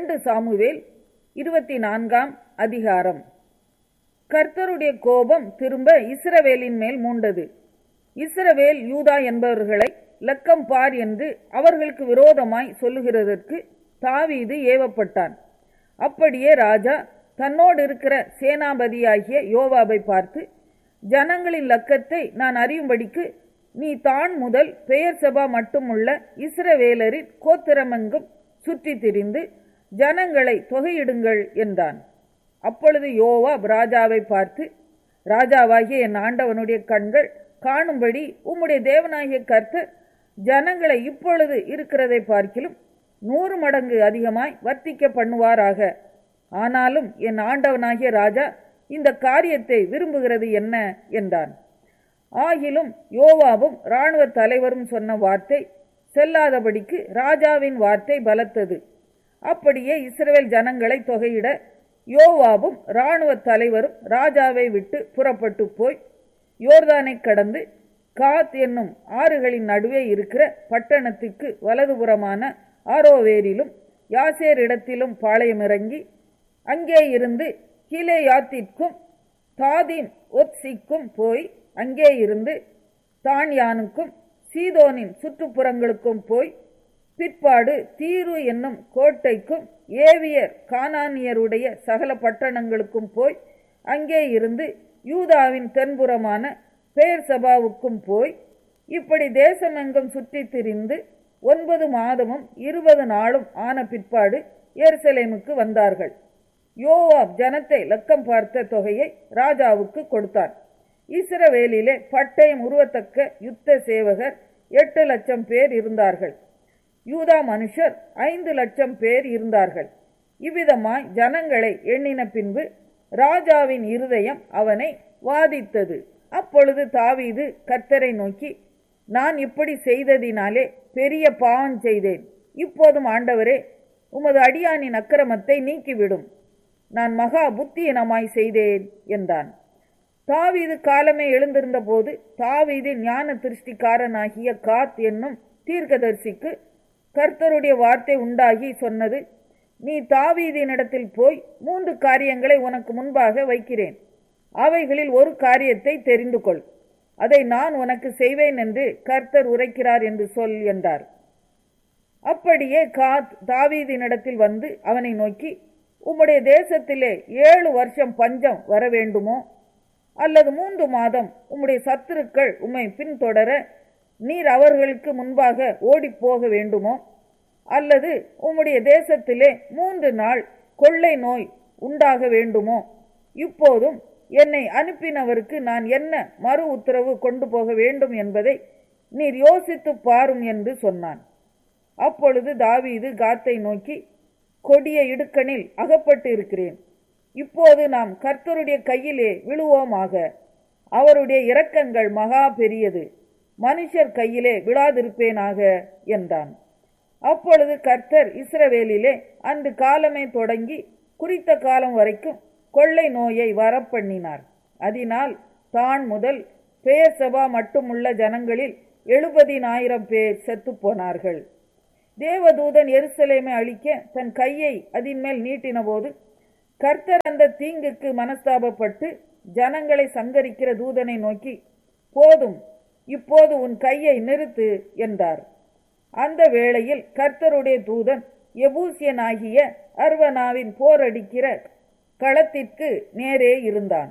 இரண்டு சாமுவேல் இருபத்தி நான்காம் அதிகாரம் கர்த்தருடைய கோபம் திரும்ப இஸ்ரவேலின் மேல் மூண்டது இஸ்ரவேல் யூதா என்பவர்களை லக்கம் பார் என்று அவர்களுக்கு விரோதமாய் சொல்லுகிறதற்கு தாவீது ஏவப்பட்டான் அப்படியே ராஜா தன்னோடு இருக்கிற சேனாபதியாகிய யோவாபை பார்த்து ஜனங்களின் லக்கத்தை நான் அறியும்படிக்கு நீ தான் முதல் பெயர் சபா மட்டுமுள்ள இஸ்ரவேலரின் கோத்திரமெங்கும் சுற்றி திரிந்து ஜனங்களை தொகையிடுங்கள் என்றான் அப்பொழுது யோவாப் ராஜாவை பார்த்து ராஜாவாகிய என் ஆண்டவனுடைய கண்கள் காணும்படி உம்முடைய தேவனாகிய கர்த்தர் ஜனங்களை இப்பொழுது இருக்கிறதை பார்க்கிலும் நூறு மடங்கு அதிகமாய் வர்த்திக்க பண்ணுவாராக ஆனாலும் என் ஆண்டவனாகிய ராஜா இந்த காரியத்தை விரும்புகிறது என்ன என்றான் ஆகிலும் யோவாவும் இராணுவ தலைவரும் சொன்ன வார்த்தை செல்லாதபடிக்கு ராஜாவின் வார்த்தை பலத்தது அப்படியே இஸ்ரவேல் ஜனங்களை தொகையிட யோவாவும் இராணுவ தலைவரும் ராஜாவை விட்டு புறப்பட்டு போய் யோர்தானை கடந்து காத் என்னும் ஆறுகளின் நடுவே இருக்கிற பட்டணத்துக்கு வலதுபுறமான ஆரோவேரிலும் யாசேர் இடத்திலும் பாளையமிறங்கி அங்கே இருந்து கீலேயாத்திற்கும் தாதீம் ஒத்சிக்கும் போய் அங்கே இருந்து தான்யானுக்கும் சீதோனின் சுற்றுப்புறங்களுக்கும் போய் பிற்பாடு தீரு என்னும் கோட்டைக்கும் ஏவியர் கானானியருடைய சகல பட்டணங்களுக்கும் போய் அங்கே இருந்து யூதாவின் தென்புறமான பேர் சபாவுக்கும் போய் இப்படி தேசமெங்கும் சுற்றி திரிந்து ஒன்பது மாதமும் இருபது நாளும் ஆன பிற்பாடு எருசலேமுக்கு வந்தார்கள் யோவாப் ஜனத்தை லக்கம் பார்த்த தொகையை ராஜாவுக்கு கொடுத்தான் இஸ்ரவேலிலே பட்டயம் உருவத்தக்க யுத்த சேவகர் எட்டு லட்சம் பேர் இருந்தார்கள் யூதா மனுஷர் ஐந்து லட்சம் பேர் இருந்தார்கள் இவ்விதமாய் ஜனங்களை எண்ணின பின்பு ராஜாவின் இருதயம் அவனை வாதித்தது அப்பொழுது தாவீது கர்த்தரை நோக்கி நான் இப்படி செய்ததினாலே பெரிய பாவம் செய்தேன் இப்போதும் ஆண்டவரே உமது அடியானின் அக்கிரமத்தை நீக்கிவிடும் நான் மகா புத்தியினமாய் செய்தேன் என்றான் தாவீது காலமே எழுந்திருந்த போது தாவீது ஞான திருஷ்டிக்காரனாகிய காத் என்னும் தீர்க்கதரிசிக்கு கர்த்தருடைய வார்த்தை உண்டாகி சொன்னது நீ தாவீதினிடத்தில் போய் மூன்று காரியங்களை உனக்கு முன்பாக வைக்கிறேன் அவைகளில் ஒரு காரியத்தை தெரிந்து கொள் அதை நான் உனக்கு செய்வேன் என்று கர்த்தர் உரைக்கிறார் என்று சொல் என்றார் அப்படியே காத் தாவீதினிடத்தில் வந்து அவனை நோக்கி உம்முடைய தேசத்திலே ஏழு வருஷம் பஞ்சம் வர வேண்டுமோ அல்லது மூன்று மாதம் உம்முடைய சத்துருக்கள் உம்மை பின்தொடர நீர் அவர்களுக்கு முன்பாக ஓடிப்போக வேண்டுமோ அல்லது உம்முடைய தேசத்திலே மூன்று நாள் கொள்ளை நோய் உண்டாக வேண்டுமோ இப்போதும் என்னை அனுப்பினவருக்கு நான் என்ன மறு உத்தரவு கொண்டு போக வேண்டும் என்பதை நீர் யோசித்து பாரும் என்று சொன்னான் அப்பொழுது தாவீது காத்தை நோக்கி கொடிய இடுக்கணில் அகப்பட்டு இருக்கிறேன் இப்போது நாம் கர்த்தருடைய கையிலே விழுவோமாக அவருடைய இரக்கங்கள் மகா பெரியது மனுஷர் கையிலே விழாதிருப்பேனாக என்றான் அப்பொழுது கர்த்தர் இஸ்ரவேலிலே அன்று காலமே தொடங்கி குறித்த காலம் வரைக்கும் கொள்ளை நோயை வரப்பண்ணினார் அதனால் தான் முதல் பெயர் சபா மட்டுமுள்ள ஜனங்களில் எழுபதினாயிரம் பேர் செத்து போனார்கள் தேவதூதன் எருசலேமை அழிக்க தன் கையை அதன் மேல் நீட்டின போது கர்த்தர் அந்த தீங்குக்கு மனஸ்தாபப்பட்டு ஜனங்களை சங்கரிக்கிற தூதனை நோக்கி போதும் இப்போது உன் கையை நிறுத்து என்றார் அந்த வேளையில் கர்த்தருடைய தூதன் எபூசியனாகிய அர்வனாவின் போரடிக்கிற களத்திற்கு நேரே இருந்தான்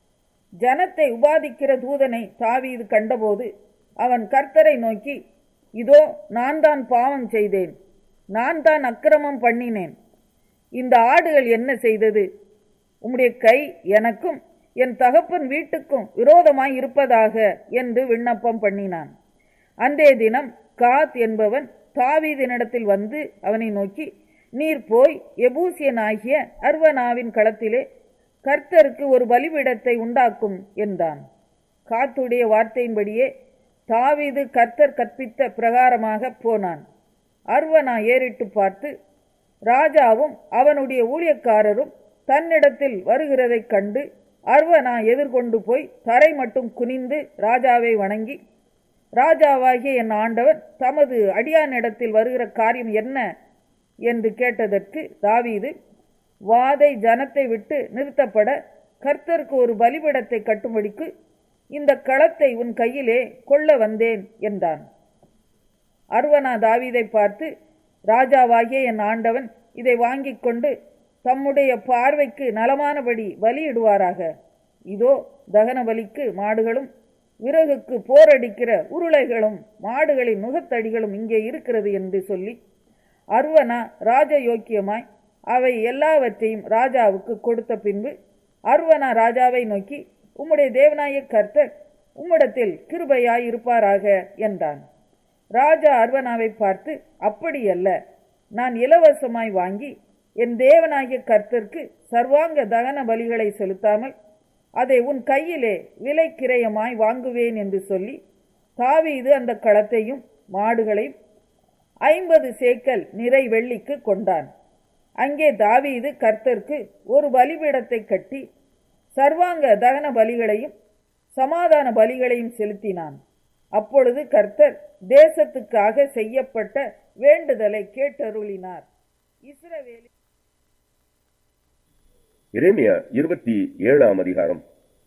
ஜனத்தை உபாதிக்கிற தூதனை தாவீது கண்டபோது அவன் கர்த்தரை நோக்கி இதோ நான் தான் பாவம் செய்தேன் நான் தான் அக்கிரமம் பண்ணினேன் இந்த ஆடுகள் என்ன செய்தது உம்முடைய கை எனக்கும் என் தகப்பன் வீட்டுக்கும் விரோதமாய் இருப்பதாக என்று விண்ணப்பம் பண்ணினான் அன்றைய தினம் காத் என்பவன் தாவீதினிடத்தில் வந்து அவனை நோக்கி நீர் போய் எபூசியனாகிய அர்வனாவின் களத்திலே கர்த்தருக்கு ஒரு பலிபீடத்தை உண்டாக்கும் என்றான் காத்துடைய வார்த்தையின்படியே தாவீது கர்த்தர் கற்பித்த பிரகாரமாக போனான் அர்வனா ஏறிட்டு பார்த்து ராஜாவும் அவனுடைய ஊழியக்காரரும் தன்னிடத்தில் வருகிறதைக் கண்டு அர்வனா எதிர்கொண்டு போய் தரை மட்டும் குனிந்து ராஜாவை வணங்கி ராஜாவாகிய என் ஆண்டவன் தமது அடியானிடத்தில் வருகிற காரியம் என்ன என்று கேட்டதற்கு தாவீது வாதை ஜனத்தை விட்டு நிறுத்தப்பட கர்த்தருக்கு ஒரு பலிபீடத்தை கட்டும்படிக்கு இந்த களத்தை உன் கையிலே கொள்ள வந்தேன் என்றான் அர்வனா தாவீதை பார்த்து ராஜாவாகிய என் ஆண்டவன் இதை வாங்கிக் கொண்டு தம்முடைய பார்வைக்கு நலமானபடி பலியிடுவாராக இதோ தகன பலிக்கு மாடுகளும் விறகுக்கு போரடிக்கிற உருளைகளும் மாடுகளின் நுகத்தடிகளும் இங்கே இருக்கிறது என்று சொல்லி அர்வனா ராஜயோக்கியமாய் அவை எல்லாவற்றையும் ராஜாவுக்கு கொடுத்த பின்பு அர்வனா ராஜாவை நோக்கி உம்முடைய தேவனாய கர்த்தர் உம்மிடத்தில் கிருபையாய் இருப்பாராக என்றான் ராஜா அர்வனாவை பார்த்து அப்படியல்ல நான் இலவசமாய் வாங்கி என் தேவனாகிய கர்த்தருக்கு சர்வாங்க தகன பலிகளை செலுத்தாமல் அதை உன் கையிலே விலை கிரயமாய் வாங்குவேன் என்று சொல்லி தாவீது அந்த களத்தையும் மாடுகளையும் ஐம்பது சேக்கல் நிறை வெள்ளிக்கு கொண்டான் அங்கே தாவீது கர்த்தருக்கு ஒரு பலிபீடத்தை கட்டி சர்வாங்க தகன பலிகளையும் சமாதான பலிகளையும் செலுத்தினான் அப்பொழுது கர்த்தர் தேசத்துக்காக செய்யப்பட்ட வேண்டுதலை கேட்டருளினார் இஸ்ரவேலில் எரேமியா இருபத்தி ஏழாம் அதிகாரம்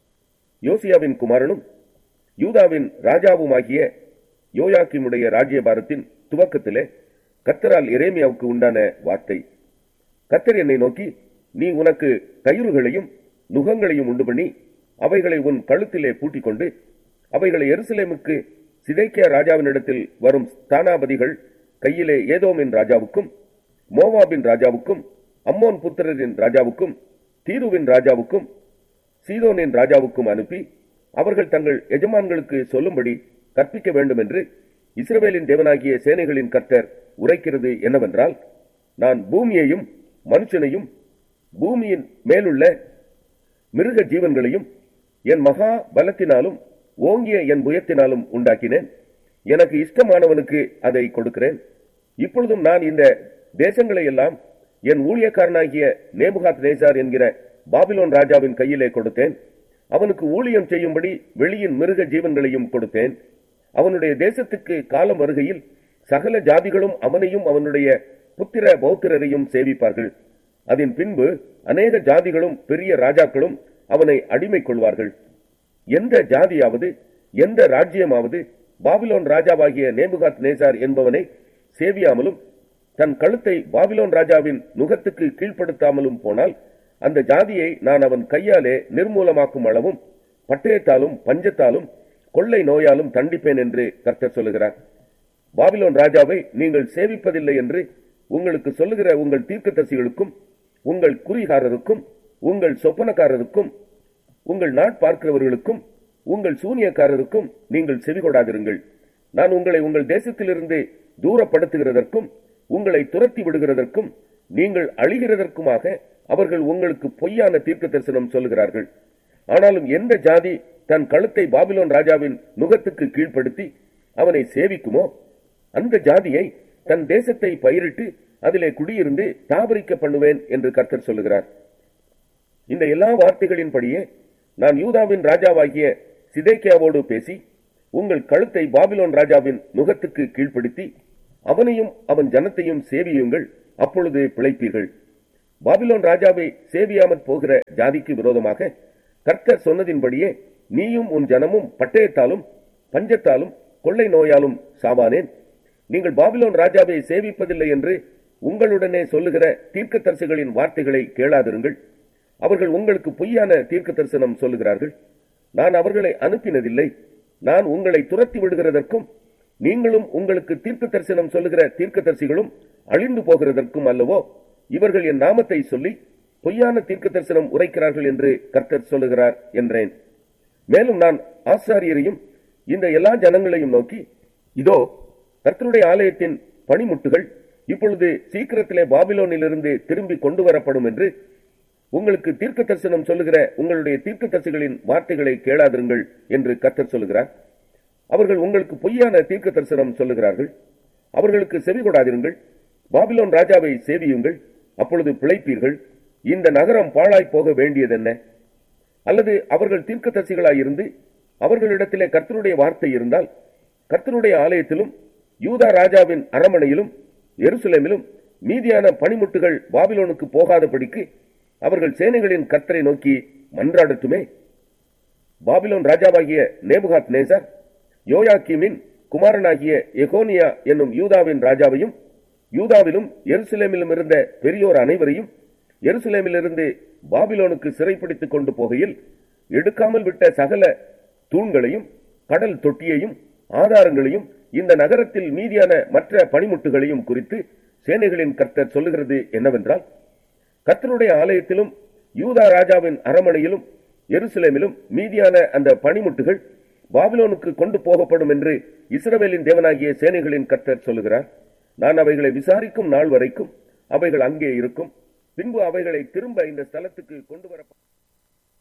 யோசியாவின் குமாரனும் யூதாவின் ராஜாவுமாகிய யோயாக்கிமுடைய ராஜ்யபாரத்தின் துவக்கத்திலே கத்தரால் எரேமியாவுக்கு உண்டான வார்த்தை கத்தர் என்னை நோக்கி நீ உனக்கு கயிறுகளையும் நுகங்களையும் உண்டு பண்ணி அவைகளை உன் கழுத்திலே பூட்டிக் கொண்டு அவைகளை எருசலேமுக்கு சிதைக்கிய ராஜாவினிடத்தில் வரும் ஸ்தானாபதிகள் கையிலே ஏதோமின் ராஜாவுக்கும் மோவாபின் ராஜாவுக்கும் அம்மோன் புத்திரரின் ராஜாவுக்கும் தீருவின் ராஜாவுக்கும் சீதோனின் ராஜாவுக்கும் அனுப்பி அவர்கள் தங்கள் எஜமான்களுக்கு சொல்லும்படி கற்பிக்க வேண்டும் என்று இஸ்ரவேலின் தேவனாகிய சேனைகளின் கர்த்தர் உரைக்கிறது என்னவென்றால் நான் பூமியையும் மனுஷனையும் பூமியின் மேலுள்ள மிருக ஜீவன்களையும் என் மகா பலத்தினாலும் ஓங்கிய என் புயத்தினாலும் உண்டாக்கினேன் எனக்கு இஷ்டமானவனுக்கு அதை கொடுக்கிறேன் இப்பொழுதும் நான் இந்த தேசங்களை எல்லாம் என் ஊழியக்காரனாகிய நேபுகாத் நேசார் என்கிற பாபிலோன் ராஜாவின் கையிலே கொடுத்தேன் அவனுக்கு ஊழியம் செய்யும்படி வெளியின் மிருக ஜீவன்களையும் கொடுத்தேன் அவனுடைய தேசத்துக்கு காலம் வருகையில் சகல ஜாதிகளும் அவனையும் அவனுடைய புத்திர பௌத்திரரையும் சேவிப்பார்கள் அதன் பின்பு அநேக ஜாதிகளும் பெரிய ராஜாக்களும் அவனை அடிமை கொள்வார்கள் எந்த ஜாதியாவது எந்த ராஜ்யமாவது பாபிலோன் ராஜாவாகிய நேபுகாத் நேசார் என்பவனை சேவியாமலும் தன் கழுத்தை பாபிலோன் ராஜாவின் நுகத்துக்கு கீழ்ப்படுத்தாமலும் போனால் அந்த ஜாதியை நான் அவன் கையாலே நிர்மூலமாக்கும் அளவும் பட்டயத்தாலும் பஞ்சத்தாலும் கொள்ளை நோயாலும் தண்டிப்பேன் என்று கர்த்தர் சொல்லுகிறார் பாபிலோன் ராஜாவை நீங்கள் சேவிப்பதில்லை என்று உங்களுக்கு சொல்லுகிற உங்கள் தீர்க்கதரிசிகளுக்கும் உங்கள் குறிகாரருக்கும் உங்கள் சொப்பனக்காரருக்கும் உங்கள் நாட்பார்க்கிறவர்களுக்கும் உங்கள் சூனியக்காரருக்கும் நீங்கள் செவிகொடாதிருங்கள் நான் உங்களை உங்கள் தேசத்திலிருந்து தூரப்படுத்துகிறதற்கும் உங்களை துரத்தி விடுகிறதற்கும் நீங்கள் அழிகிறதற்குமாக அவர்கள் உங்களுக்கு பொய்யான தீர்க்க தரிசனம் சொல்லுகிறார்கள் ஆனாலும் எந்த ஜாதி தன் கழுத்தை பாபிலோன் ராஜாவின் நுகத்துக்கு கீழ்ப்படுத்தி அவனை சேவிக்குமோ அந்த ஜாதியை தன் தேசத்தை பயிரிட்டு அதிலே குடியிருந்து தாபரிக்க பண்ணுவேன் என்று கர்த்தர் சொல்லுகிறார் இந்த எல்லா வார்த்தைகளின்படியே நான் யூதாவின் ராஜாவாகிய சிதேக்கியாவோடு பேசி உங்கள் கழுத்தை பாபிலோன் ராஜாவின் நுகத்துக்கு கீழ்ப்படுத்தி அவனையும் அவன் ஜனத்தையும் சேவியுங்கள் அப்பொழுது பிழைப்பீர்கள் பாபிலோன் ராஜாவை சேவியாமற் போகிற ஜாதிக்கு விரோதமாக கர்த்தர் சொன்னதின்படியே நீயும் உன் ஜனமும் பட்டயத்தாலும் பஞ்சத்தாலும் கொள்ளை நோயாலும் சாவானேன் நீங்கள் பாபிலோன் ராஜாவை சேவிப்பதில்லை என்று உங்களுடனே சொல்லுகிற தீர்க்கதரிசிகளின் வார்த்தைகளை கேளாதிருங்கள் அவர்கள் உங்களுக்கு பொய்யான தீர்க்க தரிசனம் சொல்லுகிறார்கள் நான் அவர்களை அனுப்பினதில்லை நான் உங்களை துரத்தி விடுகிறதற்கும் நீங்களும் உங்களுக்கு தீர்க்க தரிசனம் சொல்லுகிற தீர்க்கதரிசிகளும் அழிந்து போகிறதற்கும் அல்லவோ இவர்கள் என் நாமத்தை சொல்லி பொய்யான தீர்க்க தரிசனம் உரைக்கிறார்கள் என்று கர்த்தர் சொல்லுகிறார் என்றேன் மேலும் நான் ஆசாரியரையும் இந்த எல்லா ஜனங்களையும் நோக்கி இதோ கர்த்தருடைய ஆலயத்தின் பணிமுட்டுகள் இப்பொழுது சீக்கிரத்திலே பாபிலோனிலிருந்து திரும்பி கொண்டு வரப்படும் என்று உங்களுக்கு தீர்க்க தரிசனம் சொல்லுகிற உங்களுடைய தீர்க்க தரிசிகளின் வார்த்தைகளை கேளாதிருங்கள் என்று கர்த்தர் சொல்லுகிறார் அவர்கள் உங்களுக்கு பொய்யான தீர்க்க தரிசனம் சொல்லுகிறார்கள் அவர்களுக்கு செவி கொடாதிருங்கள் பாபிலோன் ராஜாவை சேவியுங்கள் அப்பொழுது பிழைப்பீர்கள் இந்த நகரம் பாழாய் போக வேண்டியதென்ன அல்லது அவர்கள் தீர்க்கதரிசிகளாயிருந்து அவர்களிடத்திலே கர்த்தருடைய வார்த்தை இருந்தால் கர்த்தருடைய ஆலயத்திலும் யூதா ராஜாவின் அரமனையிலும் எருசலேமிலும் மீதியான பனிமுட்டுகள் பாபிலோனுக்கு போகாதபடிக்கு அவர்கள் சேனைகளின் கர்த்தரை நோக்கி மன்றாடட்டுமே பாபிலோன் ராஜாவாகிய நேபுகாத் நேசர் யோயாக்கீமின் குமாரனாகிய எகோனியா என்னும் யூதாவின் ராஜாவையும் யூதாவிலும் எருசலேமிலும் இருந்த பெரியோர் அனைவரையும் எருசலேமிலிருந்து பாபிலோனுக்கு சிறைப்பிடித்துக் கொண்டு போகையில் எடுக்காமல் விட்ட சகல தூண்களையும் கடல் தொட்டியையும் ஆதாரங்களையும் இந்த நகரத்தில் மீதியான மற்ற பனிமுட்டுகளையும் குறித்து சேனைகளின் கர்த்தர் சொல்லுகிறது என்னவென்றால் கர்த்தருடைய ஆலயத்திலும் யூதா ராஜாவின் அரமனையிலும் எருசலேமிலும் மீதியான அந்த பனிமுட்டுகள் பாபிலோனுக்கு கொண்டு போகப்படும் என்று இஸ்ரவேலின் தேவனாகிய சேனைகளின் கர்த்தர் சொல்லுகிறார் நான் அவைகளை விசாரிக்கும் நாள் வரைக்கும் அவைகள் அங்கே இருக்கும் பின்பு அவைகளை திரும்ப இந்த ஸ்தலத்துக்கு கொண்டு வர